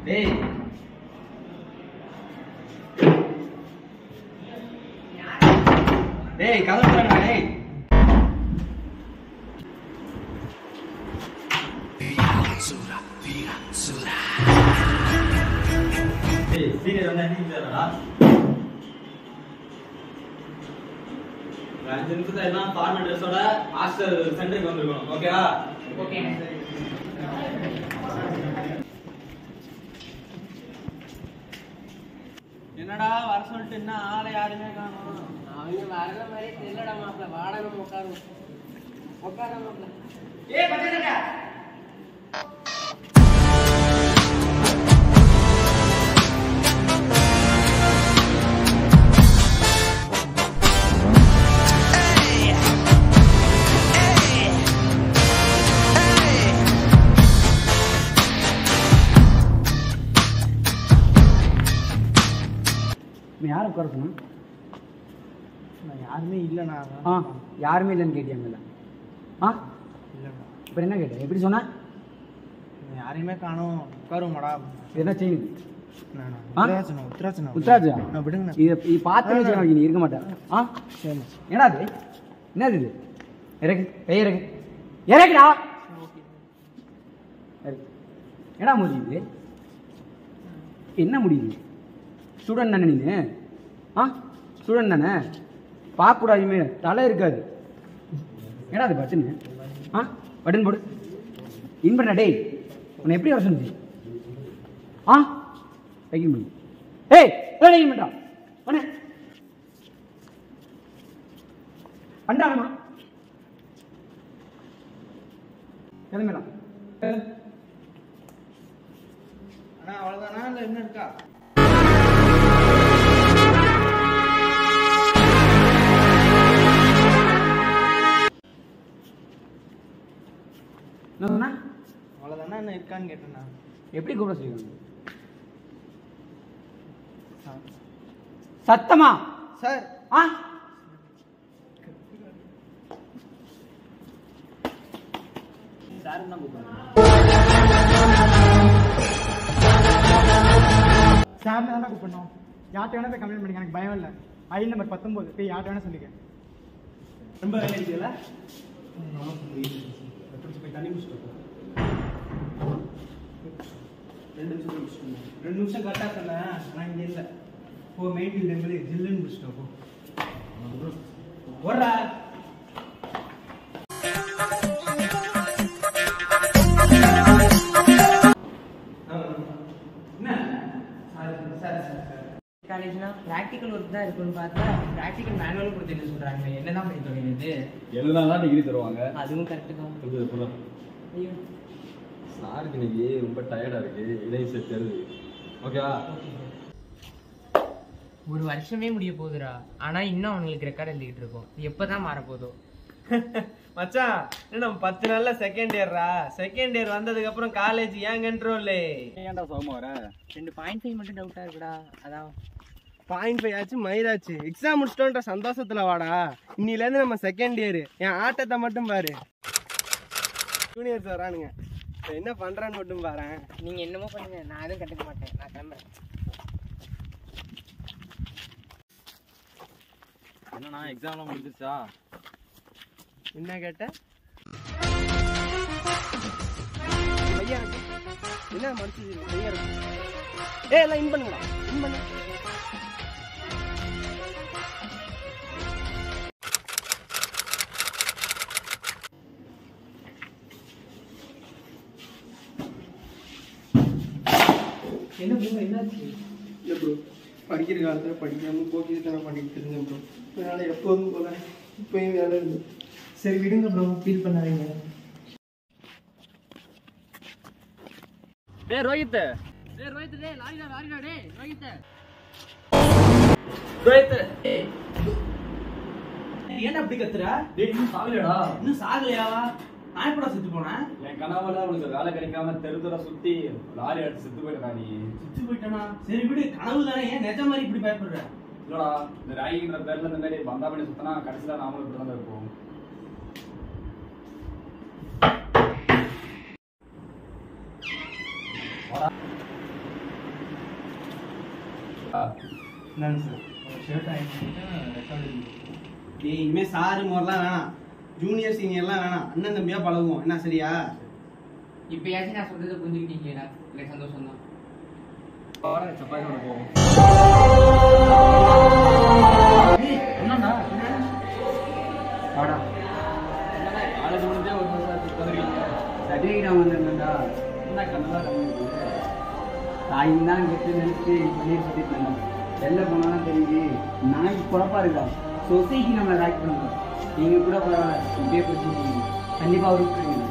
டேய் டேய் கதவு திறங்கடா, டேய் டேய் சீனியர் வந்து அடிச்சு தரடா அஞ்சு நிமிஷத்துல எல்லாம் ஃபார்மல் ட்ரெஸ்ஸோட ஹாஸ்டல் சென்டருக்கு வந்துருக்கணும் ஓகேவா ஓகே என்னடா வர சொல்லிட்டு என்ன ஆளை யாருமே காணோம் அவங்க வர்ற மாதிரி தெரியலடா மாப்பிள்ள வாடா நம்ம உட்காருவோம் உட்கார மாப்பிள்ள ஏய் பச்சைக்கா நீ யாரை உட்கார சொன்னா நான் யாருமே இல்லைண்ணா ஆ யாருமே இல்லைன்னு கேட்டியாங்கல்ல ஆ இல்லைண்ணா அப்புறம் என்ன கேட்டேன் எப்படி சொன்னா நான் யாரையுமே காணோம் உட்காருமாடா இது என்ன செய்யுது ஆ? உத்தராச்சனா உத்தராச்சனா உத்தராஜா நான் விடுங்கண்ணா இதை இது பார்த்து வச்சு நீ இருக்க மாட்டேன் ஆ சரி என்னடா இது என்னது இது இறக்கு கை இறக்கு இறக்குடா இறக்கு. என்னடா முடியுது என்ன முடியுது ஸ்டூடெண்ட் தானே நீ ஆ ஸ்டூடெண்ட் தானே பார்க்கக்கூடாதுமே தலை இருக்காது என்னடா அது பட்டுன்னு ஆ பட்டன் போடு இன் பண்ண டேய் உன்னை எப்படி வர சொன்னது ஆ டைக்கிங் பண்ணு ஏய் டைக்கிங் பண்ணுறா பண்ணு பண்றாங்கம்மா கிளம்பிடலாம் அண்ணா அவ்வளோதானா இல்லை என்ன இருக்கா என்ன சொன்னா அவ்வளோதானா என்ன இருக்கான்னு கேட்டேண்ணா எப்படி கூப்பிட சொல்லிருக்காங்க சத்தமா சார் ஆ சார் தான் கூப்பிடுறாங்க சார் தான் கூப்பிடணும் யார்கிட்ட வேணா போய் கம்ப்ளைண்ட் பண்ணிக்க எனக்கு பயம் இல்லை ஐ நம்பர் பத்தொம்போது போய் யார்கிட்ட வேணா சொல்லிக்க ரொம்ப வேலை அடிக்கல போய் தண்ணி குடிச்சிட்டு ரெண்டு நிமிஷம் குடிச்சிட்டு ரெண்டு நிமிஷம் கரெக்டாக சொன்னேன் ஆனால் இங்கே இல்லை போ மெயின் டெம்பிள் ஜில்லுன்னு முடிச்சிட்டோம் போ ஓடுறா என்ன சார் சார் சார் சார் காலேஜ்னா ப்ராக்டிக்கல் ஒர்க் தான் இருக்குன்னு பார்த்தா ப்ராக்டிக்கல் மேனுவல் கொடுத்துட்டு சொல்றாங்க என்னதான் பண்ணி தொடங்கியது எழுதினா டிகிரி தருவாங்க அதுவும் கரெக்டு தான் புரியுது புரியுது ஐயோ சாருக்கு இன்னைக்கு ரொம்ப டயர்டா இருக்கு இடையும் சரி தெரியுது ஓகேவா ஒரு வருஷமே முடிய போகுதுடா ஆனா இன்னும் அவங்களுக்கு ரெக்கார்ட் எழுதிக்கிட்டு இருக்கோம் எப்பதான் மாறப்போதோ மச்சான் என்ன நம்ம பத்து நாள்ல செகண்ட் இயர்ரா செகண்ட் இயர் வந்ததுக்கு அப்புறம் காலேஜ் ஏன் கண்ட்ரோல் ஏன்டா சோமா வர ரெண்டு பாயிண்ட் ஃபைவ் மட்டும் டவுட்டா இருக்குடா அதான் பாயிண்ட் ஃபைவ் ஆச்சு மயிராச்சு எக்ஸாம் முடிச்சிட்டோன்ற சந்தோஷத்துல வாடா இன்னில இருந்து நம்ம செகண்ட் இயர் என் ஆட்டத்தை மட்டும் பாரு ஜூனியர்ஸ் வரானுங்க இப்ப என்ன பண்றான்னு மட்டும் பாரு நீங்க என்னமோ பண்ணுங்க நான் எதுவும் கண்டுக்க மாட்டேன் நான் கிளம்புறேன் என்னண்ணா எக்ஸாம்லாம் முடிஞ்சிருச்சா என்ன கேட்ட ஐயா இருக்கு. என்ன மடிச்சு ஐயா இருக்கு. ஏய் எல்லாம் இன் பண்ணுங்கடா இன் பண்ணு என்ன ப்ரோ என்னாச்சு இல்லை ப்ரோ படிக்கிற காலத்தில் படிக்காம போக்கிட்டு பண்ணிட்டு இருந்தேன் ப்ரோ அதனால எப்போதும் போல இப்பயும் வேலை இருக்கு சரி விடுங்க ப்ரோ ஃபீல் பண்ணாதீங்க டேய் ரோஹித் டேய் ரோஹித் டேய் லாரிடா லாரிடா டேய் ரோஹித் ரோஹித் ஏன்டா அப்படி கத்துற டேய் இன்னும் சாகலடா இன்னும் சாகலையாவா நான் எப்படா செத்து போனேன் என் கனவுல உனக்கு வேலை கிடைக்காம தெரு தெரு சுத்தி லாரி அடிச்சு செத்து போயிட்டா நீ செத்து போயிட்டானா சரி விடு கனவு தானே ஏன் நிஜ மாதிரி இப்படி பயப்படுற இல்லடா இந்த ராகிங்கிற பேர்ல இந்த மாதிரி பந்தா பண்ணி சுத்தினா கடைசியில நாமளும் இப்படி தான் இருப்போம் என்னங்க சார் ஷர்ட் ஆகிட்டு ரெக்கார்டு டேய் இனிமே சாரு முறைலாம் வேணாம் ஜூனியர் சீனியர்லாம் வேணாம் அண்ணன் தம்பியா பழகுவோம் என்ன சரியா இப்பயாச்சும் நான் சொல்றதை புரிஞ்சுக்கிட்டீங்களா எனக்கு சந்தோஷம் தான் சப்பாத்தியோட போவோம் என்னடா வாடா காலேஜ் முடிஞ்சே ஒரு மாதம் உட்காந்துருக்கீங்க சர்டிஃபிகேட் வந்திருந்தா என்ன கண்ணெல்லாம் கம்மியாக தாயும் தான் கெட்டு நினைச்சு பண்ணி சுத்திட்டு இருந்தேன் வெளில போனாலும் தெரியுது நாய்க்கு குழப்பா இருக்கா சொசைட்டி நம்மளை லாக் பண்ணுறோம் நீங்கள் கூட பரவாயில்ல இப்படியே போச்சு கண்டிப்பாக விட்டுருங்க